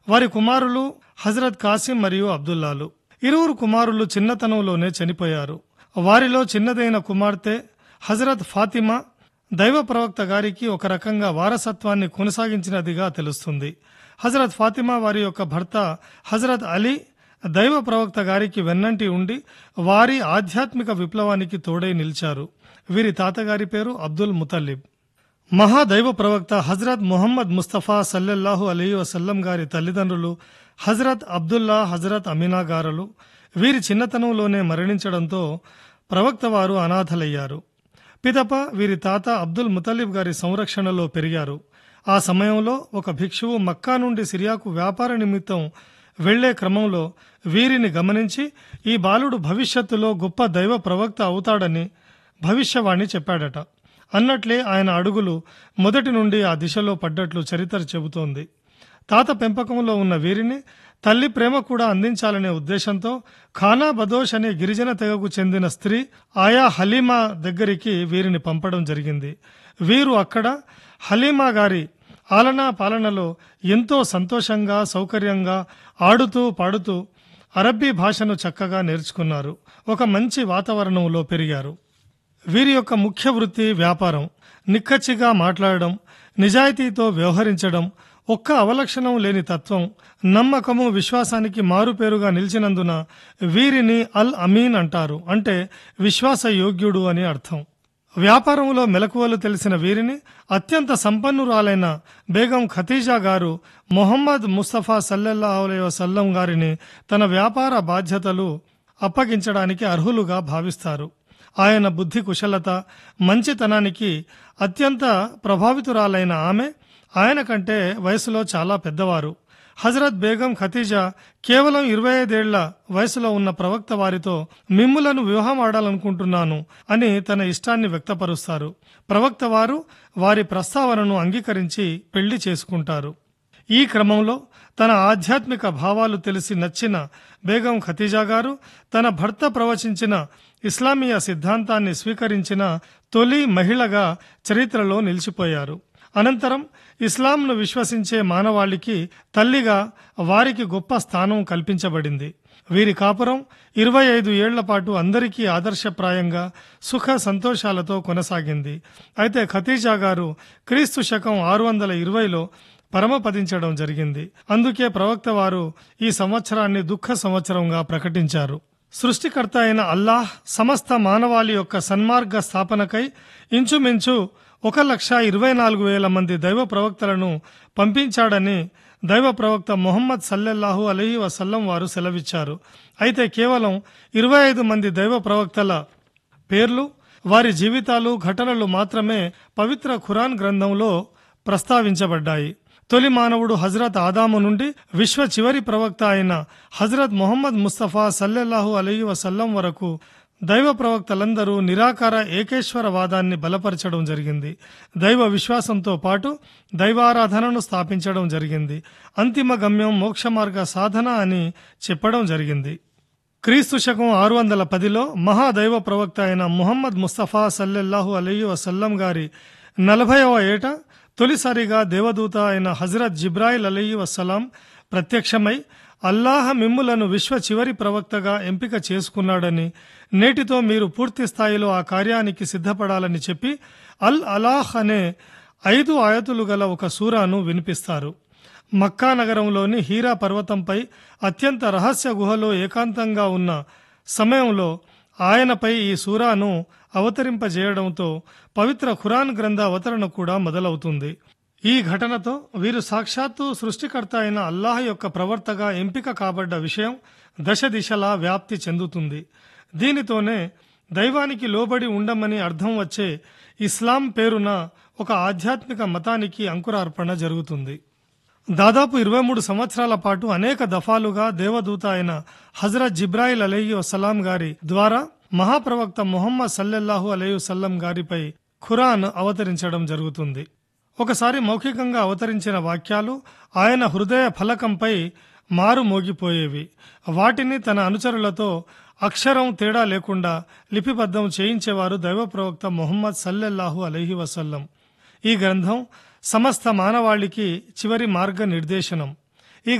వారి కుమారులు హజరత్ కాసిం మరియు అబ్దుల్లాలు ఇరువురు కుమారులు చిన్నతనంలోనే చనిపోయారు వారిలో చిన్నదైన కుమార్తె హజరత్ ఫాతిమా దైవ ప్రవక్త గారికి ఒక రకంగా వారసత్వాన్ని కొనసాగించినదిగా తెలుస్తుంది హజరత్ ఫాతిమా వారి యొక్క భర్త హజరత్ అలీ దైవ ప్రవక్త గారికి వెన్నంటి ఉండి వారి ఆధ్యాత్మిక విప్లవానికి తోడై నిలిచారు వీరి తాతగారి పేరు అబ్దుల్ ముతల్లిబ్ మహాదైవ ప్రవక్త హజరత్ ముహమ్మద్ ముస్తఫా సల్లెల్లాహు అలీ వసల్లం గారి తల్లిదండ్రులు హజరత్ అబ్దుల్లా హజరత్ అమీనా గారులు వీరి చిన్నతనంలోనే మరణించడంతో ప్రవక్త వారు అనాథలయ్యారు పిదప వీరి తాత అబ్దుల్ ముతలిబ్ గారి సంరక్షణలో పెరిగారు ఆ సమయంలో ఒక భిక్షువు మక్కా నుండి సిరియాకు వ్యాపార నిమిత్తం వెళ్లే క్రమంలో వీరిని గమనించి ఈ బాలుడు భవిష్యత్తులో గొప్ప దైవ ప్రవక్త అవుతాడని భవిష్యవాణి చెప్పాడట అన్నట్లే ఆయన అడుగులు మొదటి నుండి ఆ దిశలో పడ్డట్లు చరిత్ర చెబుతోంది తాత పెంపకంలో ఉన్న వీరిని తల్లి ప్రేమ కూడా అందించాలనే ఉద్దేశంతో ఖానా బదోష్ అనే గిరిజన తెగకు చెందిన స్త్రీ ఆయా హలీమా దగ్గరికి వీరిని పంపడం జరిగింది వీరు అక్కడ హలీమా గారి ఆలనా పాలనలో ఎంతో సంతోషంగా సౌకర్యంగా ఆడుతూ పాడుతూ అరబ్బీ భాషను చక్కగా నేర్చుకున్నారు ఒక మంచి వాతావరణంలో పెరిగారు వీరి యొక్క ముఖ్య వృత్తి వ్యాపారం నిక్కచ్చిగా మాట్లాడడం నిజాయితీతో వ్యవహరించడం ఒక్క అవలక్షణం లేని తత్వం నమ్మకము విశ్వాసానికి మారుపేరుగా నిలిచినందున వీరిని అల్ అమీన్ అంటారు అంటే విశ్వాస యోగ్యుడు అని అర్థం వ్యాపారంలో మెలకువలు తెలిసిన వీరిని అత్యంత సంపన్నురాలైన బేగం ఖతీజా గారు మొహమ్మద్ ముస్తఫా సల్లల్లాహు అలైహి వసల్లం గారిని తన వ్యాపార బాధ్యతలు అప్పగించడానికి అర్హులుగా భావిస్తారు ఆయన బుద్ధి కుశలత మంచితనానికి అత్యంత ప్రభావితురాలైన ఆమె ఆయన కంటే వయసులో చాలా పెద్దవారు హజరత్ బేగం ఖతీజా కేవలం ఇరవై ఐదేళ్ల వయసులో ఉన్న ప్రవక్త వారితో మిమ్ములను వివాహం ఆడాలనుకుంటున్నాను అని తన ఇష్టాన్ని వ్యక్తపరుస్తారు ప్రవక్త వారు వారి ప్రస్తావనను అంగీకరించి పెళ్లి చేసుకుంటారు ఈ క్రమంలో తన ఆధ్యాత్మిక భావాలు తెలిసి నచ్చిన బేగం ఖతీజా గారు తన భర్త ప్రవచించిన ఇస్లామీయ సిద్ధాంతాన్ని స్వీకరించిన తొలి మహిళగా చరిత్రలో నిలిచిపోయారు అనంతరం ఇస్లాంను విశ్వసించే మానవాళికి తల్లిగా వారికి గొప్ప స్థానం కల్పించబడింది వీరి కాపురం ఇరవై ఐదు ఏళ్ల పాటు అందరికీ ఆదర్శప్రాయంగా సుఖ సంతోషాలతో కొనసాగింది అయితే ఖతీజా గారు క్రీస్తు శకం ఆరు వందల ఇరవైలో పరమపదించడం జరిగింది అందుకే ప్రవక్త వారు ఈ సంవత్సరాన్ని దుఃఖ సంవత్సరంగా ప్రకటించారు సృష్టికర్త అయిన అల్లాహ్ సమస్త మానవాళి యొక్క సన్మార్గ స్థాపనకై ఇంచుమించు ఒక లక్ష ఇరవై నాలుగు వేల మంది దైవ ప్రవక్తలను పంపించాడని దైవ ప్రవక్త మొహమ్మద్ సల్లెల్లాహు అలహి వసల్లం వారు సెలవిచ్చారు అయితే కేవలం ఇరవై ఐదు మంది దైవ ప్రవక్తల పేర్లు వారి జీవితాలు ఘటనలు మాత్రమే పవిత్ర ఖురాన్ గ్రంథంలో ప్రస్తావించబడ్డాయి తొలి మానవుడు హజరత్ ఆదాము నుండి విశ్వ చివరి ప్రవక్త అయిన హజరత్ మొహమ్మద్ ముస్తఫా సల్లెల్లాహు అలీ వసల్లం వరకు దైవ ప్రవక్తలందరూ నిరాకార ఏకేశ్వర వాదాన్ని బలపరచడం జరిగింది దైవ విశ్వాసంతో పాటు దైవారాధనను స్థాపించడం జరిగింది అంతిమ గమ్యం మోక్ష మార్గ సాధన అని చెప్పడం జరిగింది క్రీస్తు శకం ఆరు వందల పదిలో మహాదైవ ప్రవక్త అయిన ముహమ్మద్ ముస్తఫా సల్లెల్లాహు అలీ వసల్లం గారి నలభైవ ఏట తొలిసారిగా దేవదూత అయిన హజరత్ జిబ్రాయిల్ అలీ వసలాం ప్రత్యక్షమై అల్లాహ మిమ్ములను విశ్వ చివరి ప్రవక్తగా ఎంపిక చేసుకున్నాడని నేటితో మీరు పూర్తి స్థాయిలో ఆ కార్యానికి సిద్ధపడాలని చెప్పి అల్ అలాహ్ అనే ఐదు ఆయతులు గల ఒక సూరాను వినిపిస్తారు మక్కా నగరంలోని హీరా పర్వతంపై అత్యంత రహస్య గుహలో ఏకాంతంగా ఉన్న సమయంలో ఆయనపై ఈ సూరాను అవతరింపజేయడంతో పవిత్ర ఖురాన్ గ్రంథ అవతరణ కూడా మొదలవుతుంది ఈ ఘటనతో వీరు సాక్షాత్తు సృష్టికర్త అయిన అల్లాహ్ యొక్క ప్రవర్తగా ఎంపిక కాబడ్డ విషయం దశ దిశలా వ్యాప్తి చెందుతుంది దీనితోనే దైవానికి లోబడి ఉండమని అర్థం వచ్చే ఇస్లాం పేరున ఒక ఆధ్యాత్మిక మతానికి అంకురార్పణ జరుగుతుంది దాదాపు ఇరవై మూడు సంవత్సరాల పాటు అనేక దఫాలుగా దేవదూత అయిన హజరత్ జిబ్రాయిల్ అలహి వసలాం గారి ద్వారా మహాప్రవక్త మొహమ్మద్ సల్లెల్లాహు అలహి వసల్లం గారిపై ఖురాన్ అవతరించడం జరుగుతుంది ఒకసారి మౌఖికంగా అవతరించిన వాక్యాలు ఆయన హృదయ ఫలకంపై మారు మోగిపోయేవి వాటిని తన అనుచరులతో అక్షరం తేడా లేకుండా లిపిబద్ధం చేయించేవారు దైవ ప్రవక్త మొహమ్మద్ సల్లెల్లాహు అలహి వసల్లం ఈ గ్రంథం సమస్త మానవాళికి చివరి మార్గ నిర్దేశనం